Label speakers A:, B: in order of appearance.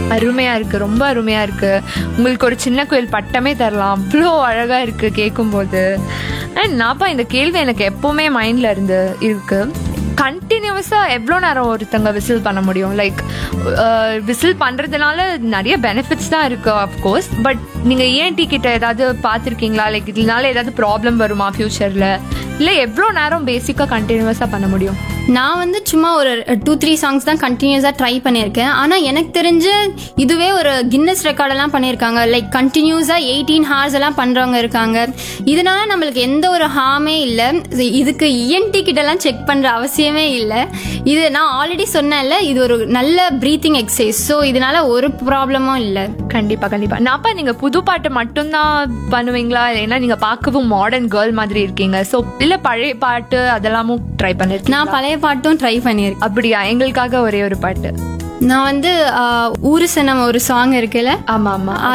A: அருமையா இருக்கு ரொம்ப அருமையா இருக்கு உங்களுக்கு ஒரு சின்ன கோயில் பட்டமே தரலாம் அவ்வளோ அழகா இருக்கு கேட்கும்போது அண்ட் நாப்பா இந்த கேள்வி எனக்கு எப்பவுமே மைண்ட்ல இருந்து இருக்கு கண்டினியூஸா எவ்வளோ நேரம் ஒருத்தங்க விசில் பண்ண முடியும் லைக் விசில் பண்றதுனால நிறைய பெனிஃபிட்ஸ் தான் இருக்கு அஃப்கோர்ஸ் பட் நீங்க ஏன்டி கிட்ட ஏதாவது பார்த்துருக்கீங்களா லைக் இதனால ஏதாவது ப்ராப்ளம் வருமா ஃபியூச்சர்ல இல்லை எவ்வளோ நேரம் பேசிக்காக கண்டினியூஸாக பண்ண முடியும்
B: நான் வந்து சும்மா ஒரு டூ த்ரீ சாங்ஸ் தான் கண்டினியூஸாக ட்ரை பண்ணியிருக்கேன் ஆனால் எனக்கு தெரிஞ்சு இதுவே ஒரு கின்னஸ் ரெக்கார்டெல்லாம் பண்ணியிருக்காங்க லைக் கண்டினியூஸாக எயிட்டீன் ஹார்ஸ் எல்லாம் பண்ணுறவங்க இருக்காங்க இதனால நம்மளுக்கு எந்த ஒரு ஹார்மே இல்லை இதுக்கு இஎன்டி கிட்டலாம் செக் பண்ணுற அவசியமே இல்லை இது நான் ஆல்ரெடி சொன்னேன்ல இது ஒரு நல்ல ப்ரீத்திங் எக்ஸசைஸ் ஸோ இதனால ஒரு ப்ராப்ளமும் இல்லை
A: கண்டிப்பா கண்டிப்பா நாப்பா நீங்க புது பாட்டு மட்டும்தான் பண்ணுவீங்களா ஏன்னா நீங்க பார்க்கவும் மாடர்ன் கேர்ள் மாதிரி இருக்கீங்க ஸோ இல்ல பழைய பாட்டு அதெல்லாமும் ட்ரை பண்ணிருக்கீங்க
B: நான் பழைய பாட்டும் ட்ரை பண்ணியிருக்கேன்
A: அப்படியா எங்களுக்காக ஒரே ஒரு பாட்டு
B: நான் வந்து ஆஹ், ஊரு சனம் ஒரு சாங் இருக்குல்ல
A: ஆமா ஆமா